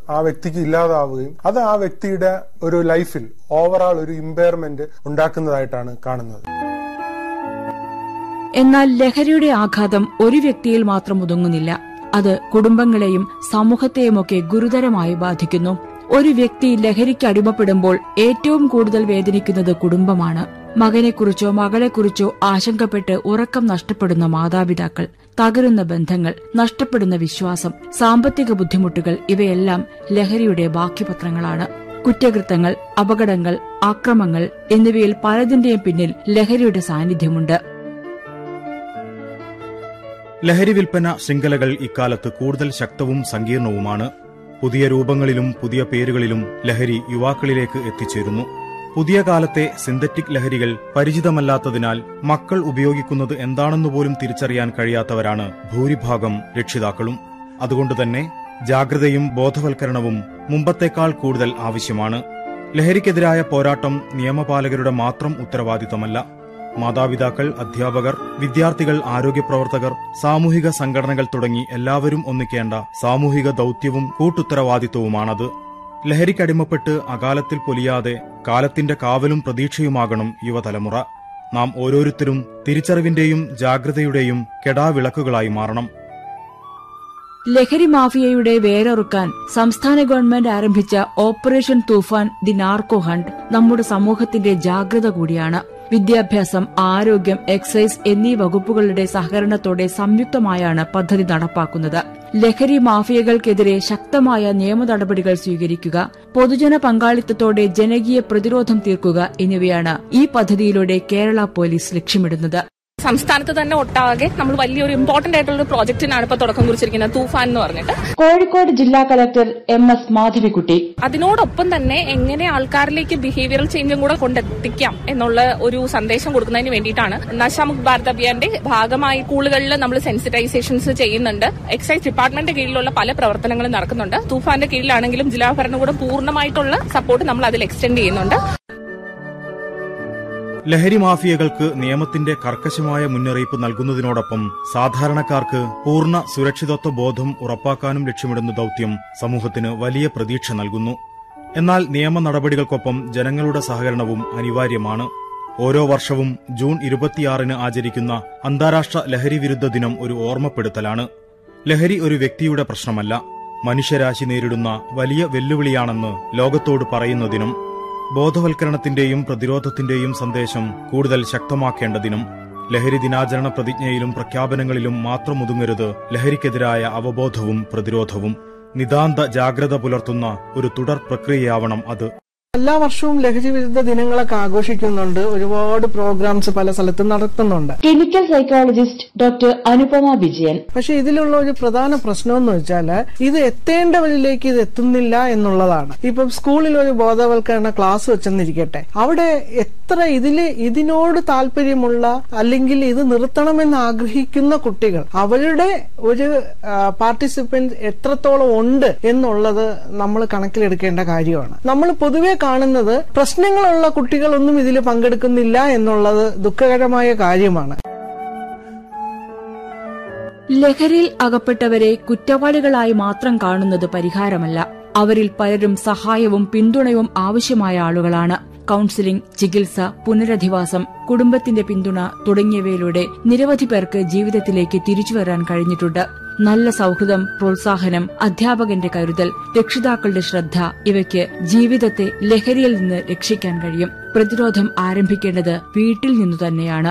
ആ വ്യക്തിക്ക് ഇല്ലാതാവുകയും അത് ആ വ്യക്തിയുടെ ഒരു ലൈഫിൽ ഓവറാൾ ഒരു ഇമ്പയർമെന്റ് ഉണ്ടാക്കുന്നതായിട്ടാണ് കാണുന്നത് എന്നാൽ ലഹരിയുടെ ആഘാതം ഒരു വ്യക്തിയിൽ മാത്രം ഒതുങ്ങുന്നില്ല അത് കുടുംബങ്ങളെയും സമൂഹത്തെയുമൊക്കെ ഗുരുതരമായി ബാധിക്കുന്നു ഒരു വ്യക്തി ലഹരിക്ക് അടിമപ്പെടുമ്പോൾ ഏറ്റവും കൂടുതൽ വേദനിക്കുന്നത് കുടുംബമാണ് മകനെക്കുറിച്ചോ മകളെക്കുറിച്ചോ ആശങ്കപ്പെട്ട് ഉറക്കം നഷ്ടപ്പെടുന്ന മാതാപിതാക്കൾ തകരുന്ന ബന്ധങ്ങൾ നഷ്ടപ്പെടുന്ന വിശ്വാസം സാമ്പത്തിക ബുദ്ധിമുട്ടുകൾ ഇവയെല്ലാം ലഹരിയുടെ ബാക്കിപത്രങ്ങളാണ് കുറ്റകൃത്യങ്ങൾ അപകടങ്ങൾ ആക്രമങ്ങൾ എന്നിവയിൽ പലതിന്റെയും പിന്നിൽ ലഹരിയുടെ സാന്നിധ്യമുണ്ട് ലഹരി വിൽപ്പന ശൃംഖലകൾ ഇക്കാലത്ത് കൂടുതൽ ശക്തവും സങ്കീർണവുമാണ് പുതിയ രൂപങ്ങളിലും പുതിയ പേരുകളിലും ലഹരി യുവാക്കളിലേക്ക് എത്തിച്ചേരുന്നു പുതിയ കാലത്തെ സിന്തറ്റിക് ലഹരികൾ പരിചിതമല്ലാത്തതിനാൽ മക്കൾ ഉപയോഗിക്കുന്നത് എന്താണെന്ന് പോലും തിരിച്ചറിയാൻ കഴിയാത്തവരാണ് ഭൂരിഭാഗം രക്ഷിതാക്കളും അതുകൊണ്ടുതന്നെ ജാഗ്രതയും ബോധവൽക്കരണവും മുമ്പത്തേക്കാൾ കൂടുതൽ ആവശ്യമാണ് ലഹരിക്കെതിരായ പോരാട്ടം നിയമപാലകരുടെ മാത്രം ഉത്തരവാദിത്തമല്ല മാതാപിതാക്കൾ അധ്യാപകർ വിദ്യാർത്ഥികൾ ആരോഗ്യപ്രവർത്തകർ സാമൂഹിക സംഘടനകൾ തുടങ്ങി എല്ലാവരും ഒന്നിക്കേണ്ട സാമൂഹിക ദൌത്യവും കൂട്ടുത്തരവാദിത്വവുമാണത് ലഹരിക്കടിമപ്പെട്ട് അകാലത്തിൽ പൊലിയാതെ കാലത്തിന്റെ കാവലും പ്രതീക്ഷയുമാകണം യുവതലമുറ നാം ഓരോരുത്തരും തിരിച്ചറിവിന്റെയും ജാഗ്രതയുടെയും കെടാവിളക്കുകളായി മാറണം ലഹരി മാഫിയയുടെ വേരറുക്കാൻ സംസ്ഥാന ഗവൺമെന്റ് ആരംഭിച്ച operation Toofan the narco hunt നമ്മുടെ സമൂഹത്തിന്റെ ജാഗ്രത കൂടിയാണ് വിദ്യാഭ്യാസം ആരോഗ്യം എക്സൈസ് എന്നീ വകുപ്പുകളുടെ സഹകരണത്തോടെ സംയുക്തമായാണ് പദ്ധതി നടപ്പാക്കുന്നത് ലഹരി മാഫിയകൾക്കെതിരെ ശക്തമായ നിയമ നടപടികൾ സ്വീകരിക്കുക പൊതുജന പങ്കാളിത്തത്തോടെ ജനകീയ പ്രതിരോധം തീർക്കുക എന്നിവയാണ് ഈ പദ്ധതിയിലൂടെ കേരള പോലീസ് ലക്ഷ്യമിടുന്നത് സംസ്ഥാനത്ത് തന്നെ ഒട്ടാകെ നമ്മൾ വലിയൊരു ഇമ്പോർട്ടന്റ് ആയിട്ടുള്ള ഒരു പ്രോജക്റ്റിനാണ് ഇപ്പൊ തുടക്കം കുറിച്ചിരിക്കുന്നത് തൂഫാൻ എന്ന് പറഞ്ഞിട്ട് കോഴിക്കോട് ജില്ലാ കളക്ടർ എം എസ് മാധവിക്കുട്ടി അതിനോടൊപ്പം തന്നെ എങ്ങനെ ആൾക്കാരിലേക്ക് ബിഹേവിയറൽ ചേഞ്ചും കൂടെ കൊണ്ടെത്തിക്കാം എന്നുള്ള ഒരു സന്ദേശം കൊടുക്കുന്നതിന് വേണ്ടിയിട്ടാണ് നശാമുഖ് ഭാരത് അഭിയാന്റെ ഭാഗമായി സ്കൂളുകളിൽ നമ്മൾ സെൻസിറ്റൈസേഷൻസ് ചെയ്യുന്നുണ്ട് എക്സൈസ് ഡിപ്പാർട്ട്മെന്റ് കീഴിലുള്ള പല പ്രവർത്തനങ്ങളും നടക്കുന്നുണ്ട് തൂഫാന്റെ കീഴിലാണെങ്കിലും ജില്ലാ ഭരണകൂടം പൂർണ്ണമായിട്ടുള്ള സപ്പോർട്ട് നമ്മൾ അതിൽ എക്സ്റ്റെൻഡ് ചെയ്യുന്നുണ്ട് ലഹരി മാഫിയകൾക്ക് നിയമത്തിന്റെ കർക്കശമായ മുന്നറിയിപ്പ് നൽകുന്നതിനോടൊപ്പം സാധാരണക്കാർക്ക് പൂർണ്ണ സുരക്ഷിതത്വ ബോധം ഉറപ്പാക്കാനും ലക്ഷ്യമിടുന്ന ദൌത്യം സമൂഹത്തിന് വലിയ പ്രതീക്ഷ നൽകുന്നു എന്നാൽ നിയമ നടപടികൾക്കൊപ്പം ജനങ്ങളുടെ സഹകരണവും അനിവാര്യമാണ് ഓരോ വർഷവും ജൂൺ ഇരുപത്തിയാറിന് ആചരിക്കുന്ന അന്താരാഷ്ട്ര ലഹരി വിരുദ്ധ ദിനം ഒരു ഓർമ്മപ്പെടുത്തലാണ് ലഹരി ഒരു വ്യക്തിയുടെ പ്രശ്നമല്ല മനുഷ്യരാശി നേരിടുന്ന വലിയ വെല്ലുവിളിയാണെന്ന് ലോകത്തോട് പറയുന്ന ദിനം ബോധവൽക്കരണത്തിന്റെയും പ്രതിരോധത്തിന്റെയും സന്ദേശം കൂടുതൽ ശക്തമാക്കേണ്ട ദിനം ലഹരി ദിനാചരണ പ്രതിജ്ഞയിലും പ്രഖ്യാപനങ്ങളിലും മാത്രം ഒതുങ്ങരുത് ലഹരിക്കെതിരായ അവബോധവും പ്രതിരോധവും നിതാന്ത ജാഗ്രത പുലർത്തുന്ന ഒരു തുടർ പ്രക്രിയയാവണം അത് എല്ലാ വർഷവും ലഹരി വിരുദ്ധ ദിനങ്ങളൊക്കെ ആഘോഷിക്കുന്നുണ്ട് ഒരുപാട് പ്രോഗ്രാംസ് പല സ്ഥലത്തും നടത്തുന്നുണ്ട് clinical psychologist doctor Anupama Vijayan പക്ഷെ ഇതിലുള്ള ഒരു പ്രധാന പ്രശ്നം എന്ന് വെച്ചാൽ ഇത് എത്തേണ്ടവരിലേക്ക് ഇത് എത്തുന്നില്ല എന്നുള്ളതാണ് ഇപ്പം സ്കൂളിൽ ഒരു ബോധവൽക്കരണ ക്ലാസ് വെച്ചെന്നിരിക്കട്ടെ അവിടെ എത്ര ഇതില് ഇതിനോട് താല്പര്യമുള്ള അല്ലെങ്കിൽ ഇത് നിർത്തണമെന്ന് ആഗ്രഹിക്കുന്ന കുട്ടികൾ അവരുടെ ഒരു പാർട്ടിസിപ്പൻസ് എത്രത്തോളം ഉണ്ട് എന്നുള്ളത് നമ്മൾ കണക്കിലെടുക്കേണ്ട കാര്യമാണ് നമ്മൾ പൊതുവെ കാണുന്നത് പ്രശ്നങ്ങളുള്ള കുട്ടികളൊന്നും ഇതിൽ പങ്കെടുക്കുന്നില്ല എന്നുള്ളത് ദുഃഖകരമായ കാര്യമാണ് ലഹരിയിൽ അകപ്പെട്ടവരെ കുറ്റവാളികളായി മാത്രം കാണുന്നത് പരിഹാരമല്ല അവരിൽ പലരും സഹായവും പിന്തുണയും ആവശ്യമായ ആളുകളാണ് കൌൺസിലിംഗ് ചികിത്സ പുനരധിവാസം കുടുംബത്തിന്റെ പിന്തുണ തുടങ്ങിയവയിലൂടെ നിരവധി പേർക്ക് ജീവിതത്തിലേക്ക് തിരിച്ചുവരാൻ കഴിഞ്ഞിട്ടുണ്ട് നല്ല സൗഹൃദം പ്രോത്സാഹനം അധ്യാപകന്റെ കരുതൽ രക്ഷിതാക്കളുടെ ശ്രദ്ധ ഇവയ്ക്ക് ജീവിതത്തെ ലഹരിയിൽ നിന്ന് രക്ഷിക്കാൻ കഴിയും പ്രതിരോധം ആരംഭിക്കേണ്ടത് വീട്ടിൽ നിന്നു തന്നെയാണ്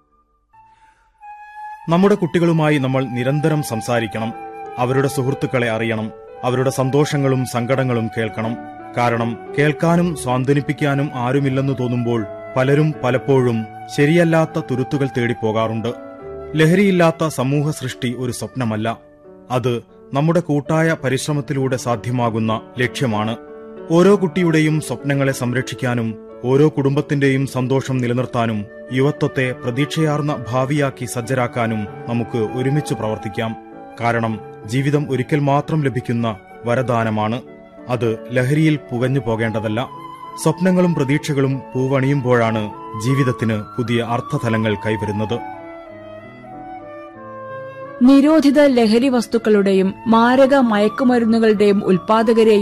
നമ്മുടെ കുട്ടികളുമായി നമ്മൾ നിരന്തരം സംസാരിക്കണം അവരുടെ സുഹൃത്തുക്കളെ അറിയണം അവരുടെ സന്തോഷങ്ങളും സങ്കടങ്ങളും കേൾക്കണം കാരണം കേൾക്കാനും സ്വാന്തനിപ്പിക്കാനും ആരുമില്ലെന്ന് തോന്നുമ്പോൾ പലരും പലപ്പോഴും ശരിയല്ലാത്ത തുരുത്തുകൾ തേടിപ്പോകാറുണ്ട് ലഹരിയില്ലാത്ത സമൂഹ സൃഷ്ടി ഒരു സ്വപ്നമല്ല അത് നമ്മുടെ കൂട്ടായ പരിശ്രമത്തിലൂടെ സാധ്യമാകുന്ന ലക്ഷ്യമാണ് ഓരോ കുട്ടിയുടെയും സ്വപ്നങ്ങളെ സംരക്ഷിക്കാനും ഓരോ കുടുംബത്തിന്റെയും സന്തോഷം നിലനിർത്താനും യുവത്വത്തെ പ്രതീക്ഷയാർന്ന ഭാവിയാക്കി സജ്ജരാക്കാനും നമുക്ക് ഒരുമിച്ച് പ്രവർത്തിക്കാം കാരണം ജീവിതം ഒരിക്കൽ മാത്രം ലഭിക്കുന്ന വരദാനമാണ് അത് ലഹരിയിൽ പുകഞ്ഞു പോകേണ്ടതല്ല സ്വപ്നങ്ങളും പ്രതീക്ഷകളും പൂവണിയുമ്പോഴാണ് ജീവിതത്തിന് പുതിയ അർത്ഥതലങ്ങൾ കൈവരുന്നത് നിരോധിത ലഹരി വസ്തുക്കളുടെയും മാരക മയക്കുമരുന്നുകളുടെയും ഉൽപാദകരെയും